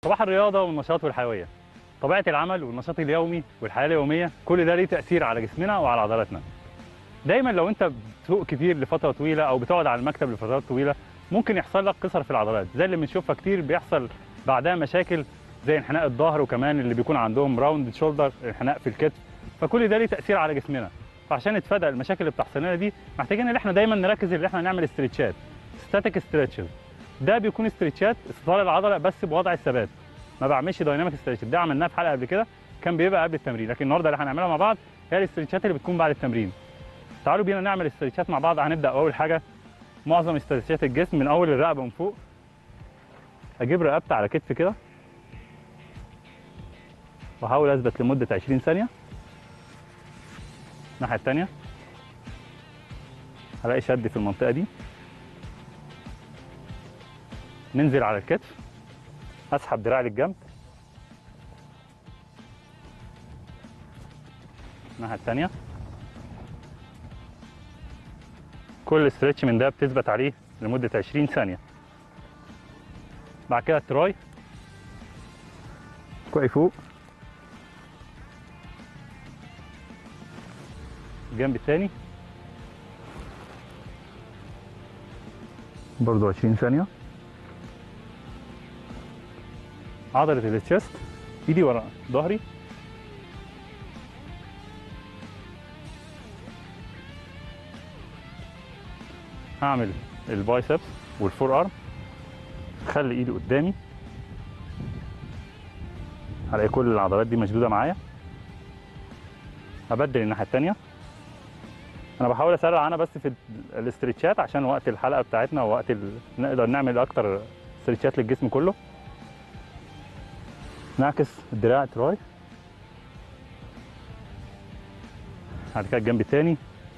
صباح الرياضه والنشاط والحيويه طبيعه العمل والنشاط اليومي والحياه اليوميه كل ده ليه تاثير على جسمنا وعلى عضلاتنا دايما لو انت بتسوق كتير لفتره طويله او بتقعد على المكتب لفترات طويله ممكن يحصل لك قصر في العضلات زي اللي بنشوفها كتير بيحصل بعدها مشاكل زي انحناء الظهر وكمان اللي بيكون عندهم راوند شولدر انحناء في الكتف فكل ده ليه تاثير على جسمنا فعشان نتفادى المشاكل اللي بتحصل لنا دي محتاجين ان احنا دايما نركز ان احنا نعمل استرتشات ستاتيك ستريتشز ده بيكون استرتشات استطاله العضله بس بوضع الثبات ما بعملش دايناميك ستريتش ده عملناه في حلقه قبل كده كان بيبقى قبل التمرين لكن النهارده اللي هنعملها مع بعض هي الاسترتشات اللي بتكون بعد التمرين تعالوا بينا نعمل استرتشات مع بعض هنبدا اول حاجه معظم استرتشات الجسم من اول الرقبه من فوق اجيب رقبتي على كتفي كده واحاول اثبت لمده 20 ثانيه الناحيه الثانيه هلاقي شد في المنطقه دي ننزل على الكتف اسحب دراعي للجنب الناحيه الثانيه كل استرتش من ده بتثبت عليه لمده 20 ثانيه بعد كده التراي كوعي فوق الجنب الثاني برضو 20 ثانيه عضلة التشست ايدي ورا ظهري هعمل البايسبس والفور ارم خلي ايدي قدامي هلاقي كل العضلات دي مشدوده معايا هبدل الناحيه التانية انا بحاول اسرع انا بس في الاسترتشات عشان وقت الحلقه بتاعتنا ووقت ال... نقدر نعمل اكتر استرتشات للجسم كله نعكس الدراع تراي بعد كده الجنب التاني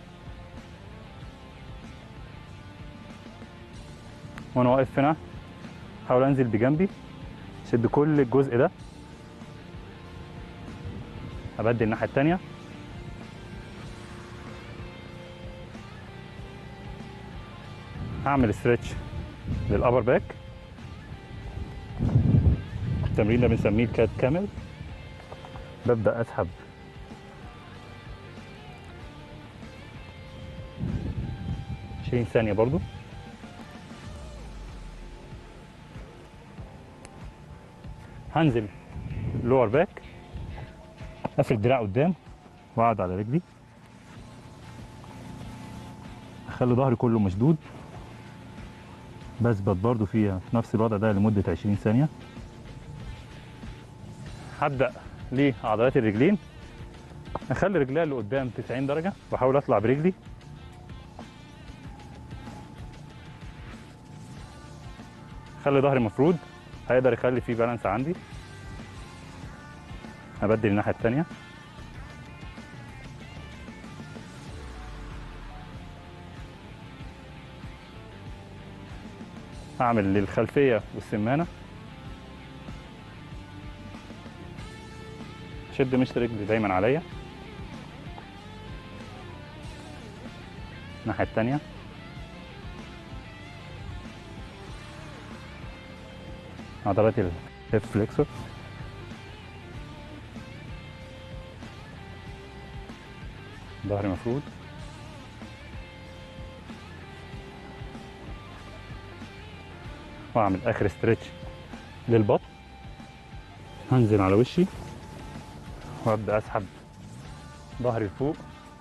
وانا واقف هنا احاول انزل بجنبي شد كل الجزء ده ابدل الناحيه التانيه هعمل ستريتش للابر باك التمرين ده بنسميه الكات كامل ببدا اسحب عشرين ثانية برضو هنزل لور باك افرد دراع قدام واقعد على رجلي اخلي ظهري كله مشدود بثبت برضو فيها في نفس الوضع ده لمدة 20 ثانية هبدا لعضلات الرجلين اخلي رجليها اللي قدام 90 درجه واحاول اطلع برجلي خلي ظهري مفرود هيقدر يخلي فيه بالانس عندي هبدل الناحيه الثانيه هعمل للخلفيه والسمانه شد مشط رجلي دايما عليا الناحية التانية عضلات الهيب فليكسور ظهري مفرود واعمل اخر استرتش للبطن هنزل على وشي وابدا اسحب ظهري لفوق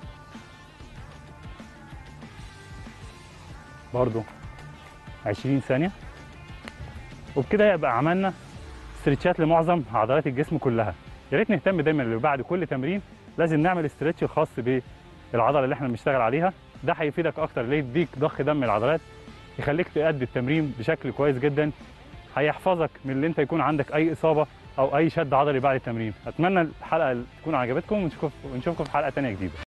برضو 20 ثانيه وبكده يبقى عملنا استرتشات لمعظم عضلات الجسم كلها يا ريت نهتم دايما اللي بعد كل تمرين لازم نعمل استرتش الخاص بالعضله اللي احنا بنشتغل عليها ده هيفيدك اكتر ليه يديك ضخ دم العضلات يخليك تأدي التمرين بشكل كويس جدا هيحفظك من اللي انت يكون عندك اي اصابه او اي شد عضلي بعد التمرين اتمنى الحلقه تكون عجبتكم ونشوفكم ونشوفكم في حلقه تانية جديده